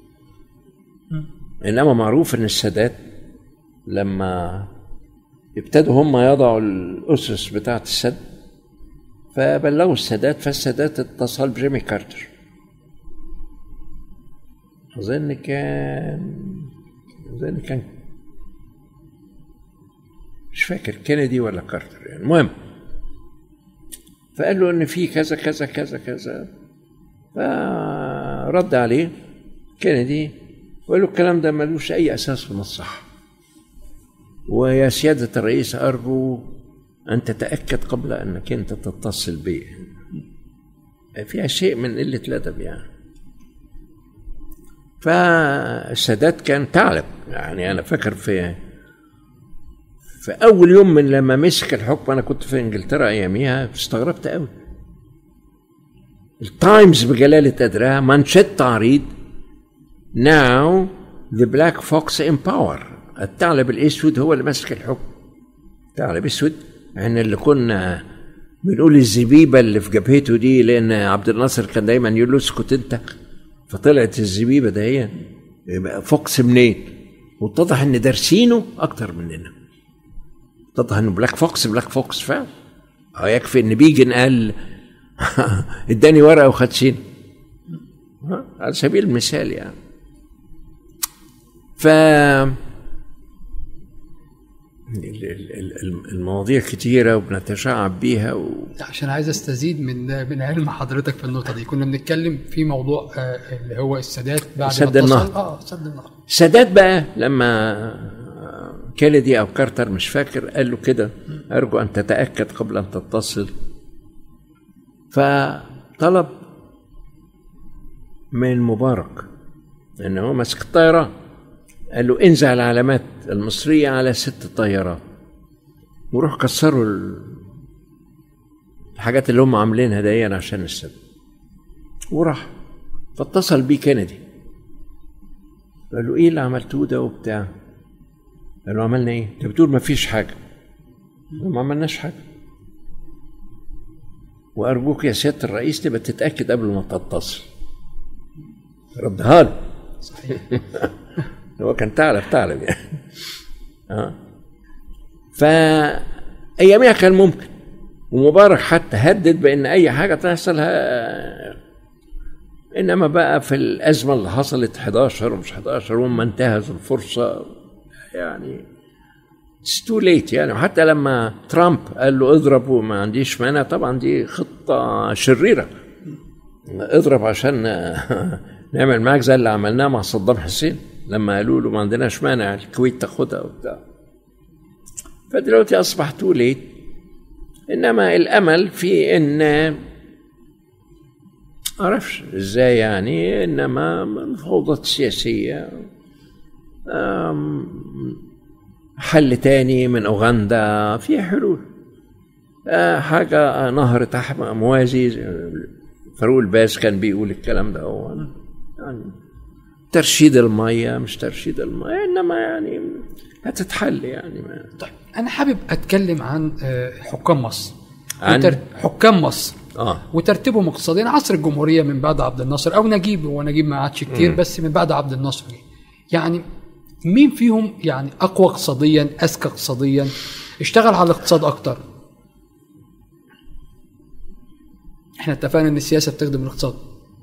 إنما معروف إن السادات لما ابتدوا هم يضعوا الأسس بتاعة السد فبلغوا السادات فالسادات اتصل بجيمي كارتر أظن كان أظن كان مش فاكر كينيدي ولا كارتر يعني المهم فقال له إن في كذا كذا كذا كذا فرد عليه كينيدي وقال له الكلام ده ملوش أي أساس من الصحة ويا سيادة الرئيس أرجو أن تتأكد قبل أنك أنت تتصل بي فيها شيء من قلة الأدب يعني فالسادات كان ثعلب يعني أنا فاكر في في أول يوم من لما مسك الحكم أنا كنت في إنجلترا أياميها استغربت قوي التايمز بجلالة قدرها منشط عريض now the black fox in power الثعلب الاسود هو اللي ماسك الحكم ثعلب اسود احنا اللي كنا بنقول الزبيبه اللي في جبهته دي لان عبد الناصر كان دايما يقول له اسكت انت فطلعت الزبيبه ده هي يبقى فوكس منين واتضح ان دارسينه اكتر مننا اتضح انه بلاك فوكس بلاك فوكس فعلا اه يكفي ان بيجن قال اداني ورقه وخد سين على سبيل المثال يعني ف المواضيع كتيرة وبنتشعب بيها و... عشان عايز استزيد من من علم حضرتك في النقطه دي كنا بنتكلم في موضوع آه، اللي هو السادات بعد سد ما اتصل- النهضة. اه سد النهضه سادات بقى لما كينيدي او كارتر مش فاكر قال له كده ارجو ان تتاكد قبل ان تتصل فطلب من مبارك ان هو ماسك الطيران قال له انزع العلامات المصريه على ست طيارات وروح كسروا ال- الحاجات اللي هم عاملينها دي عشان السد وراح فاتصل بيه كينيدي قال له ايه اللي عملتوه ده وبتاع قال له عملنا ايه انت بتقول ما فيش حاجه قال له ما عملناش حاجه وارجوك يا سياده الرئيس تبقى تتاكد قبل ما تتصل ردها له صحيح هو كان ثعلب ثعلب يعني اه فاياميها كان ممكن ومبارك حتى هدد بان اي حاجه تحصل ه- انما بقى في الازمه اللي حصلت 11 ومش 11 وما انتهزوا الفرصه يعني اتس تو ليت يعني وحتى لما ترامب قال له اضرب وما عنديش مانع طبعا دي خطه شريره اضرب عشان نعمل معاك زي اللي عملناه مع صدام حسين لما قالوا له ما عندناش مانع الكويت تاخدها وبتاع فدلوقتي اصبح تو ليت انما الامل في ان معرفش ازاي يعني انما المفاوضات السياسيه أم، حل تاني من اوغندا في حلول آه، حاجه نهر تحت موازي فاروق الباز كان بيقول الكلام ده هو يعني ترشيد الميه مش ترشيد الميه انما يعني هتتحل يعني ما طيب انا حابب اتكلم عن آه، حكام مصر عن؟ وتر- حكام مصر اه وترتيبهم اقتصاديا عصر الجمهوريه من بعد عبد الناصر او نجيب هو نجيب ما عادش كتير بس من بعد عبد الناصر جه. يعني مين فيهم يعني اقوى اقتصاديا اذكى اقتصاديا اشتغل على الاقتصاد اكتر احنا اتفقنا ان السياسه بتخدم الاقتصاد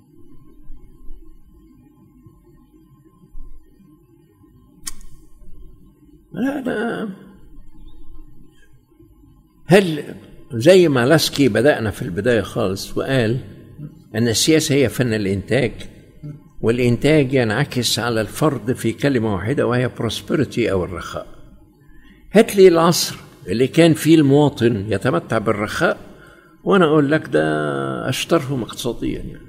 لا أنا هل زي ما لاسكي بدأنا في البداية خالص وقال أن السياسة هي فن الإنتاج والإنتاج ينعكس على الفرد في كلمة واحدة وهي prosperity أو الرخاء هات لي العصر اللي كان فيه المواطن يتمتع بالرخاء وانا اقول لك ده اشطرهم اقتصاديا يعني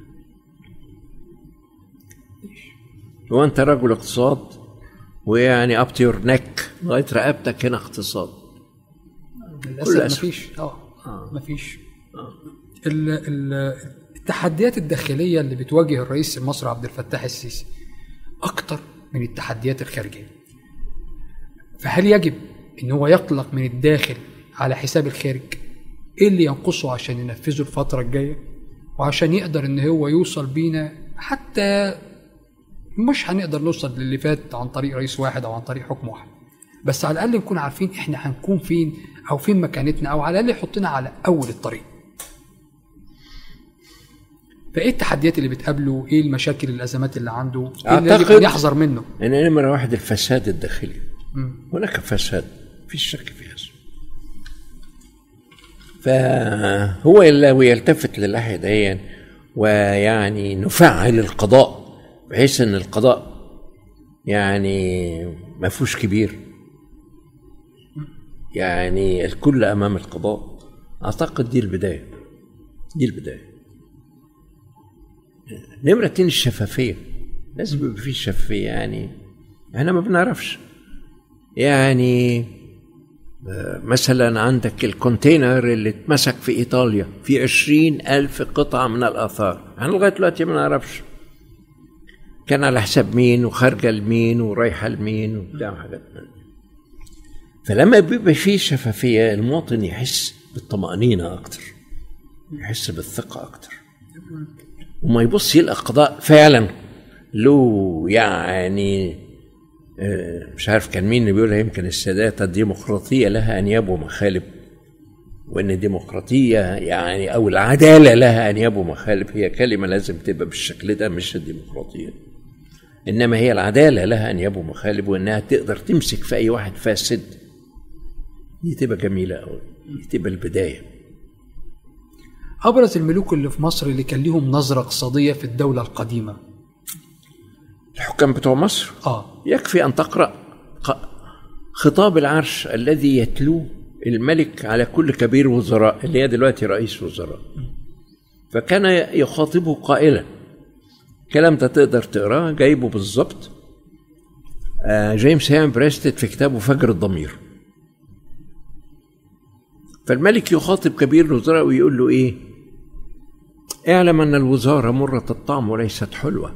وانت رجل اقتصاد ويعني اب تو يور نيك لغايه رقبتك هنا اقتصاد للاسف أسف. مفيش اه مفيش ال- ال- التحديات الداخليه اللي بتواجه الرئيس المصري عبد الفتاح السيسي اكتر من التحديات الخارجيه فهل يجب ان هو يقلق من الداخل على حساب الخارج ايه اللي ينقصه عشان ينفذه الفتره الجايه وعشان يقدر ان هو يوصل بينا حتى مش هنقدر نوصل للي فات عن طريق رئيس واحد او عن طريق حكم واحد بس على الاقل نكون عارفين احنا هنكون فين او فين مكانتنا او على الاقل يحطنا على اول الطريق فايه التحديات اللي بتقابله ايه المشاكل الازمات اللي عنده ايه اللي يجب أعتقد- ان يحذر منه ان نمره واحد الفساد الداخلي مم. هناك فساد في شك في هذا فهو لو يلتفت للناحيه دي ويعني نفعل القضاء بحيث ان القضاء يعني ما فيهوش كبير يعني الكل امام القضاء اعتقد دي البدايه دي البدايه نمرة اتنين الشفافية لازم يبقى في شفافية يعني احنا ما بنعرفش يعني آه، مثلا عندك الكونتينر اللي اتمسك في إيطاليا في عشرين ألف قطعة من الآثار احنا لغاية دلوقتي ما نعرفش كان على حساب مين وخارجة لمين ورايحة لمين وبتاع حاجات من دي. فلما بيبقى في شفافية المواطن يحس بالطمأنينة أكتر يحس بالثقة أكتر وما يبص يلقى القضاء فعلا له يعني آه، مش عارف كان مين اللي بيقولها يمكن السادات الديمقراطية لها أنياب ومخالب وإن الديمقراطية يعني أو العدالة لها أنياب ومخالب هي كلمة لازم تبقى بالشكل ده مش الديمقراطية إنما هي العدالة لها أنياب ومخالب وإنها تقدر تمسك في أي واحد فاسد دي تبقى جميلة أوي دي تبقى البداية ابرز الملوك اللي في مصر اللي كان ليهم نظره اقتصاديه في الدوله القديمه الحكام بتوع مصر اه يكفي أن تقرأ ق- خطاب العرش الذي يتلوه الملك على كل كبير وزراء اللي هي دلوقتي رئيس وزراء فكان يخاطبه قائلا كلام ده تقدر تقراه جايبه بالظبط آه، جيمس هيام بريستد في كتابه فجر الضمير فالملك يخاطب كبير الوزراء ويقول له ايه اعلم ان الوزاره مره الطعم وليست حلوه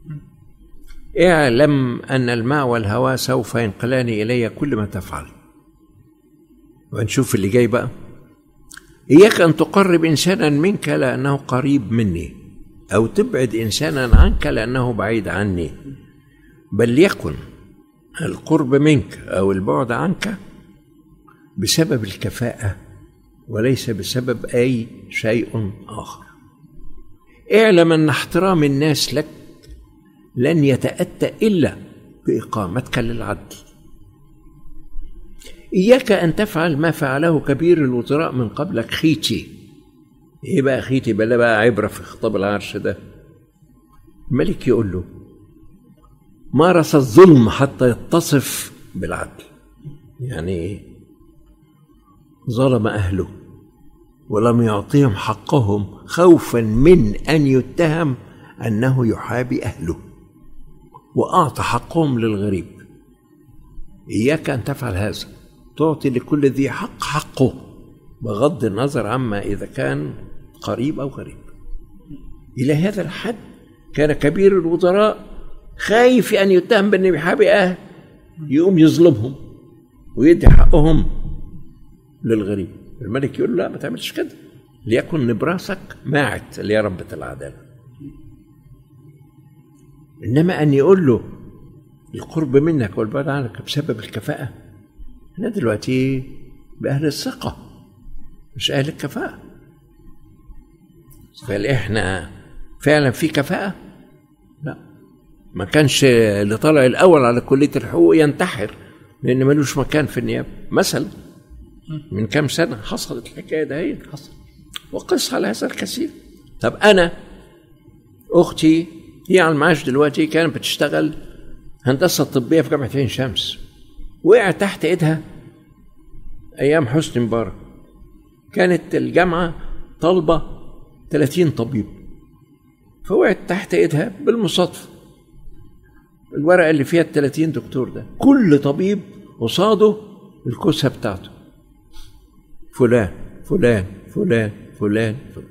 اعلم أن الماء والهواء سوف ينقلان إلي كل ما تفعل ونشوف اللي جاي بقى إياك أن تقرب إنسانا منك لأنه قريب مني أو تبعد إنسانا عنك لأنه بعيد عني بل يكن القرب منك أو البعد عنك بسبب الكفاءة وليس بسبب أي شيء آخر اعلم أن احترام الناس لك لن يتأتى إلا بإقامتك للعدل إياك أن تفعل ما فعله كبير الوزراء من قبلك خيتي إيه بقى خيتي بلا بقى عبرة في خطاب العرش ده الملك يقول له مارس الظلم حتى يتصف بالعدل يعني إيه ظلم أهله ولم يعطيهم حقهم خوفا من أن يتهم أنه يحابي أهله وأعطى حقهم للغريب إياك أن تفعل هذا تعطي لكل ذي حق حقه بغض النظر عما إذا كان قريب أو غريب إلى هذا الحد كان كبير الوزراء خايف أن يتهم بأنه بيحابي أهل يقوم يظلمهم ويدي حقهم للغريب الملك يقول له لا ما تعملش كده ليكن نبراسك ماعت اللي هي ربة العدالة إنما أن يقول له القرب منك والبعد عنك بسبب الكفاءة احنا دلوقتي بأهل الثقة مش أهل الكفاءة فهل احنا فعلا في كفاءة؟ لا ما كانش اللي طالع الأول على كلية الحقوق ينتحر لأن ملوش مكان في النيابة مثلا من كام سنة حصلت الحكاية ده هي حصل وقص على هذا الكثير طب أنا أختي هي على المعاش دلوقتي كانت بتشتغل هندسة طبية في جامعة عين شمس وقع تحت إيدها أيام حسني مبارك كانت الجامعة طالبه 30 طبيب فوقعت تحت ايدها بالمصادفه الورقه اللي فيها ال 30 دكتور ده كل طبيب قصاده الكوسه بتاعته فلان فلان فلان فلان فلان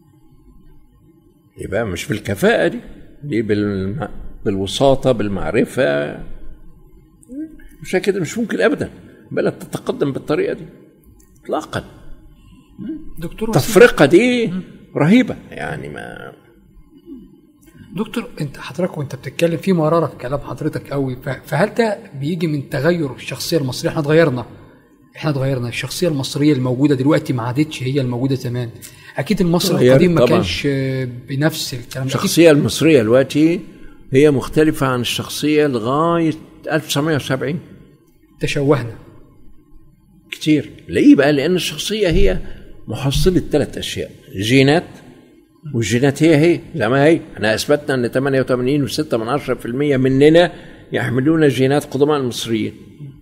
يبقى مش بالكفاءة دي دي بالم... بالوساطة بالمعرفة مش كده مش ممكن أبدا بلد تتقدم بالطريقة دي إطلاقا دكتور وسيم التفرقة دي رهيبة يعني ما دكتور انت حضرتك وانت بتتكلم في مراره في كلام حضرتك قوي ف- فهل ده بيجي من تغير الشخصيه المصريه احنا اتغيرنا احنا اتغيرنا الشخصيه المصريه الموجوده دلوقتي ما عادتش هي الموجوده زمان اكيد المصري اتغيرت القديم ما طبعاً. كانش آه، بنفس الكلام ده أكيد الشخصية المصرية دلوقتي هي مختلفة عن الشخصية لغاية 1970 تشوهنا كتير ليه بقى لأن الشخصية هي محصلة ثلاث أشياء جينات والجينات هي هي زي ما هي احنا أثبتنا أن 88 و6 من 10% مننا يحملون جينات قدماء المصريين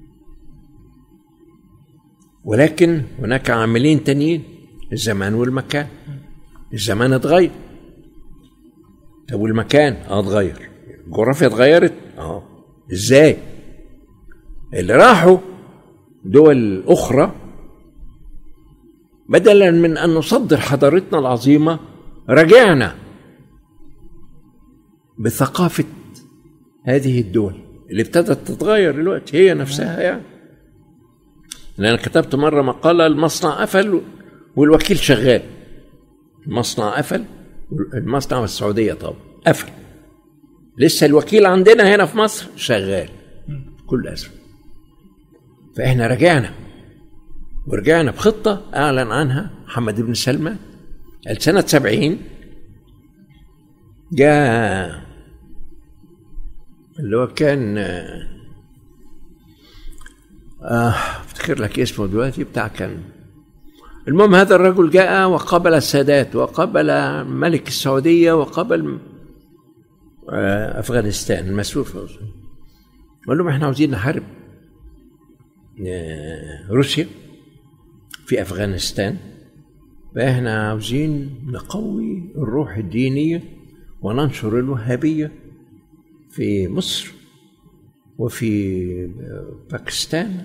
ولكن هناك عاملين تانيين الزمان والمكان الزمان اتغير طب والمكان اه اتغير الجغرافيا اتغيرت اه ازاي اللي راحوا دول اخرى بدلا من ان نصدر حضارتنا العظيمه رجعنا بثقافه هذه الدول اللي ابتدت تتغير دلوقتي هي نفسها يعني لأن كتبت مرة مقالة المصنع قفل والوكيل شغال المصنع قفل المصنع والسعودية طبعا قفل لسه الوكيل عندنا هنا في مصر شغال بكل أسف فإحنا رجعنا ورجعنا بخطة أعلن عنها محمد بن سلمان قال سنة سبعين جاء اللي هو كان آه، آه، افتكر لك اسمه دلوقتي بتاع كان المهم هذا الرجل جاء وقبل السادات وقبل ملك السعودية وقبل آه، أفغانستان المسؤول في أفغانستان. قال لهم احنا عاوزين نحارب آه، روسيا في أفغانستان فاحنا عاوزين نقوي الروح الدينية وننشر الوهابية في مصر وفي باكستان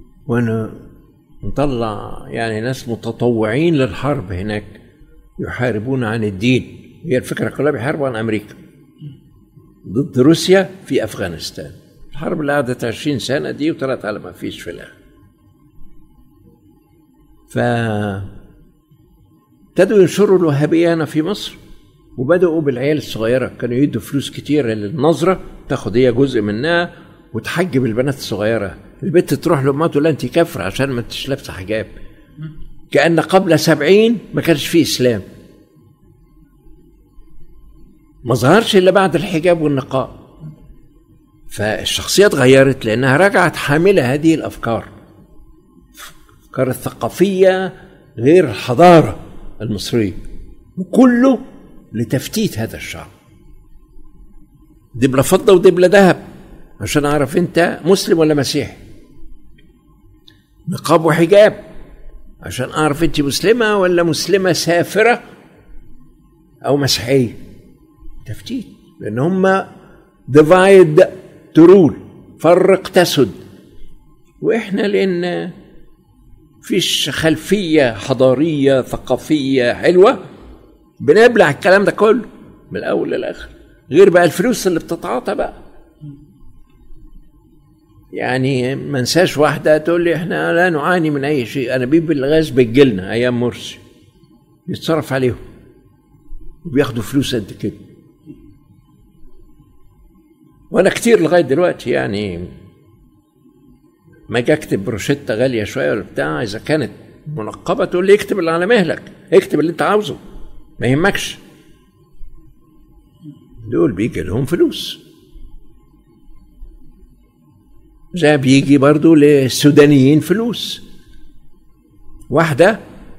ونطلع يعني ناس متطوعين للحرب هناك يحاربون عن الدين هي الفكرة كلها بيحاربوا عن أمريكا ضد روسيا في أفغانستان الحرب اللي قعدت 20 سنة دي وطلعت على ما فيش في الآخر ف ابتدوا ينشروا الوهابية هنا في مصر وبدأوا بالعيال الصغيرة كانوا يدوا فلوس كتير للنظرة تاخد هي جزء منها وتحجب البنات الصغيرة البنت تروح لأمها تقول لها أنت كافرة عشان ما انتش لابسة حجاب كأن قبل سبعين ما كانش فيه إسلام ما ظهرش إلا بعد الحجاب والنقاب فالشخصية اتغيرت لأنها رجعت حاملة هذه الأفكار الأفكار الثقافية غير الحضارة المصرية وكله لتفتيت هذا الشعب دبلة فضة ودبلة ذهب عشان أعرف أنت مسلم ولا مسيحي نقاب وحجاب عشان أعرف أنت مسلمة ولا مسلمة سافرة أو مسيحية تفتيت لأن هم ديفايد تو رول فرق تسد وإحنا لأن فيش خلفية حضارية ثقافية حلوة بنبلع الكلام ده كله من الأول للآخر غير بقى الفلوس اللي بتتعاطى بقى يعني ما انساش واحدة تقول لي احنا لا نعاني من أي شيء أنابيب الغاز بتجيلنا أيام مرسي يتصرف عليهم وبياخدوا فلوس قد كده وأنا كتير لغاية دلوقتي يعني ما اجي اكتب بروشيتا غاليه شويه ولا بتاع اذا كانت منقبه تقول لي اكتب اللي على مهلك اكتب اللي انت عاوزه ما يهمكش دول بيجي لهم فلوس زي بيجي برضو للسودانيين فلوس واحدة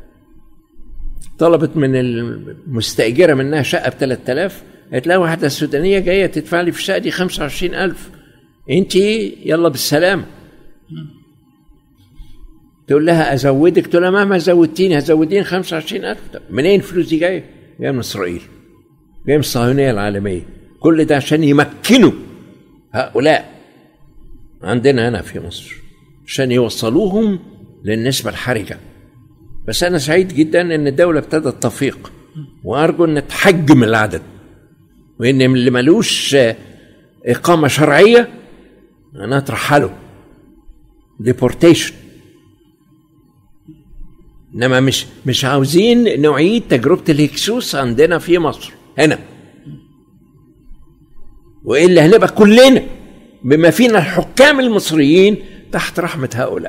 طلبت من المستأجرة منها شقة ب 3000 قالت لها واحدة سودانية جاية تدفع لي في الشقة دي 25000 انت يلا بالسلامة تقول لها ازودك تقول لها مهما زودتيني هزوديني 25000 طب منين الفلوس دي جايه؟ جايه من اسرائيل جايه من الصهيونيه العالميه كل ده عشان يمكنوا هؤلاء عندنا هنا في مصر عشان يوصلوهم للنسبه الحرجه بس انا سعيد جدا ان الدوله ابتدت تفيق وارجو ان تحجم العدد وان اللي ملوش اقامه شرعيه انا ترحله ديبورتيشن انما مش مش عاوزين نعيد تجربه الهكسوس عندنا في مصر هنا والا هنبقى كلنا بما فينا الحكام المصريين تحت رحمه هؤلاء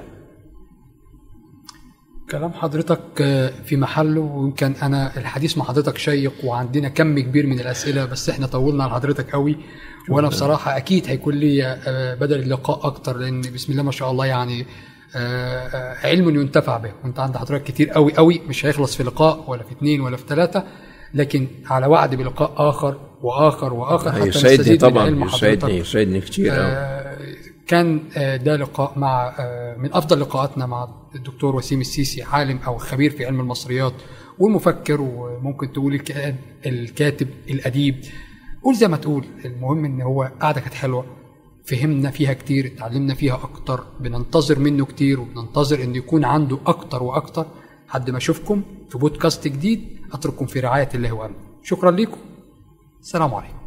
كلام حضرتك في محله ويمكن انا الحديث مع حضرتك شيق وعندنا كم كبير من الاسئله بس احنا طولنا على حضرتك قوي وانا بصراحه اكيد هيكون لي بدل اللقاء اكتر لان بسم الله ما شاء الله يعني علم ينتفع به وانت عند حضرتك كتير قوي قوي مش هيخلص في لقاء ولا في اثنين ولا في ثلاثه لكن على وعد بلقاء اخر واخر واخر حتى يسعدني طبعا يسعدني يسعدني كتير آه كان ده لقاء مع من افضل لقاءاتنا مع الدكتور وسيم السيسي عالم او خبير في علم المصريات والمفكر وممكن تقول الكاتب الاديب قول زي ما تقول المهم ان هو قاعده كانت حلوه فهمنا فيها كتير اتعلمنا فيها اكتر بننتظر منه كتير وبننتظر انه يكون عنده اكتر واكتر لحد ما اشوفكم في بودكاست جديد اترككم في رعايه الله وامنه شكرا لكم السلام عليكم